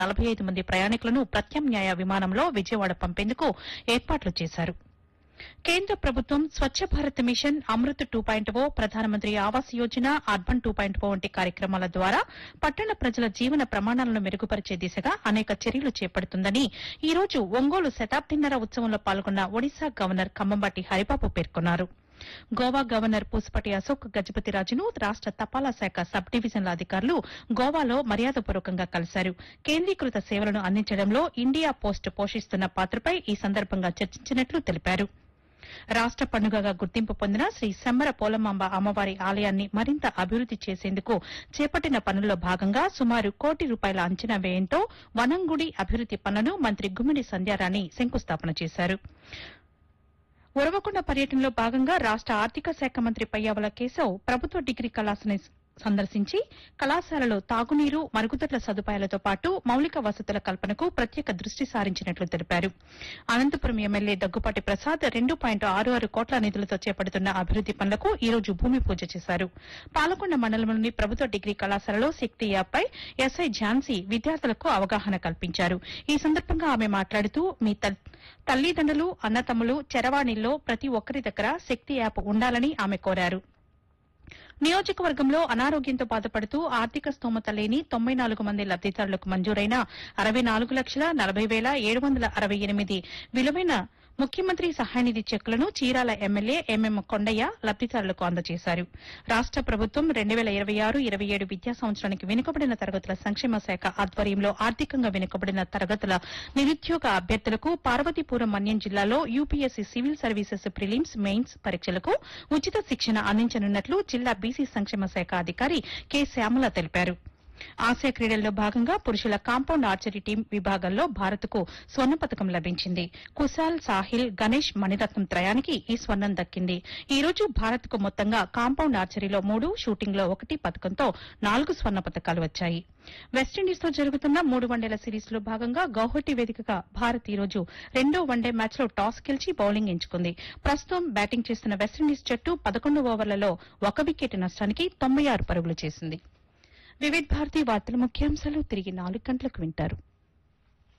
నలభై ఐదు మంది ప్రయాణికులను ప్రత్యామ్నాయ విమానంలో విజయవాడ పంపేందుకు ఏర్పాట్లు చేశారు కేంద్ర ప్రభుత్వం Swachh Bharat mission Amrut two point O Pradhan Mantri Awas Yojana urban two point O వంటి కార్యక్రమాల ద్వారా పట్టణ ప్రజల జీవన ప్రమాణాలను మెరుగుపరిచే దిశగా అనేక చర్యలు చేపడుతుందని ఈ రోజు ఒంగోలు శతాబ్దిన్నర ఉత్సవంలో పాల్గొన్న ఒడిశా గవర్నర్ కంబంబాటి హరిబాబు పేర్కొన్నారు గోవా గవర్నర్ పూసపటి అశోక్ గజపతిరాజును రాష్ట తపాలా శాఖ సబ్ డివిజన్ల అధికారులు గోవాలో మర్యాదపూర్వకంగా కలిశారు కేంద్రీకృత సేవలను అందించడంలో ఇండియా పోస్ట్ పోషిస్తున్న పాత్రపై ఈ సందర్భంగా చర్చించినట్లు తెలిపారు రాష్ట పండుగగా గుర్తింపు పొందిన శ్రీ సెమ్మర పోలమాంబ అమ్మవారి ఆలయాన్ని మరింత అభివృద్ది చేసేందుకు చేపట్టిన పనుల్లో భాగంగా సుమారు కోటి రూపాయల అంచనా వ్యయంతో వనంగుడి అభివృద్ది పనులను మంత్రి గుమ్మిడి సంధ్యారాణి శంకుస్థాపన చేశారు ఉరవకొండ పర్యటనలో భాగంగా రాష్ట ఆర్థిక శాఖ మంత్రి పయ్యావుల కేశవ్ ప్రభుత్వ డిగ్రీ కళాశాలని సందర్శించి కళాశాలలో తాగునీరు మరుగుదొడ్ల సదుపాయాలతో పాటు మౌలిక వసతుల కల్పనకు ప్రత్యేక దృష్టి సారించినట్లు తెలిపారు అనంతపురం ఎమ్మెల్యే దగ్గుపాటి ప్రసాద్ రెండు పాయింట్ ఆరు ఆరు కోట్ల నిధులతో చేపడుతున్న అభివృద్ది పనులకు ఈ రోజు భూమి పూజ చేశారు పాలకొండ మండలంలోని ప్రభుత్వ డిగ్రీ కళాశాలలో శక్తి యాప్పై ఎస్ఐ ఝాన్సీ విద్యార్థులకు అవగాహన కల్పించారు ఈ సందర్భంగా ఆమె మాట్లాడుతూ మీ తల్- తల్లిదండ్రులు అన్నతమ్ములు చరవాణిల్లో ప్రతి ఒక్కరి దగ్గర శక్తి యాప్ ఉండాలని ఆమె కోరారు నియోజకవర్గంలో అనారోగ్యంతో బాధపడుతూ ఆర్థిక స్తోమత లేని తొంభై నాలుగు మంది లబ్దిదారులకు మంజూరైన అరవై నాలుగు లక్షల నలభై వేల ఏడు వందల అరవై ఎనిమిది విలువైన ముఖ్యమంత్రి సహాయనిధి చెక్కులను చీరాల ఎమ్మెల్యే ఎంఎం కొండయ్య లబ్దిదారులకు అందజేశారు రాష్ట ప్రభుత్వం రెండు వేల ఇరవై ఆరు ఇరవై ఏడు విద్యా సంవత్సరానికి వెనుకబడిన తరగతుల సంక్షేమ శాఖ ఆధ్వర్యంలో ఆర్థికంగా వెనుకబడిన తరగతుల నిరుద్యోగ అభ్యర్థులకు పార్వతీపురం మన్యం జిల్లాలో UPSC civil services prelims mains పరీక్షలకు ఉచిత శిక్షణ అందించనున్నట్లు జిల్లా బీసీ సంక్షేమ శాఖ అధికారి కె శ్యామల తెలిపారు ఆసియా క్రీడల్లో భాగంగా పురుషుల కాంపౌండ్ ఆర్చరీ టీం విభాగంలో భారత్కు స్వర్ణ పథకం లభించింది కుశాల్ సాహిల్ గణేష్ మణిరత్నం త్రయానికి ఈ స్వర్ణం దక్కింది ఈ రోజు భారత్కు మొత్తంగా కాంపౌండ్ ఆర్చరీలో మూడు షూటింగ్లో ఒకటి పథకంతో నాలుగు స్వర్ణ పథకాలు వచ్చాయి వెస్టిండీస్తో జరుగుతున్న మూడు వన్డేల సిరీస్లో భాగంగా గౌహటి వేదికగా భారత్ ఈ రోజు రెండో వన్డే మ్యాచ్లో టాస్ గెలిచి బౌలింగ్ ఎంచుకుంది ప్రస్తుతం బ్యాటింగ్ చేస్తున్న వెస్టిండీస్ జట్టు పదకొండు ఓవర్లలో ఒక వికెట్ నష్టానికి తొంభై ఆరు పరుగులు చేసింది వివిధ్ భారతి వార్తల ముఖ్యాంశాలు తిరిగి నాలుగు గంటలకు వింటారు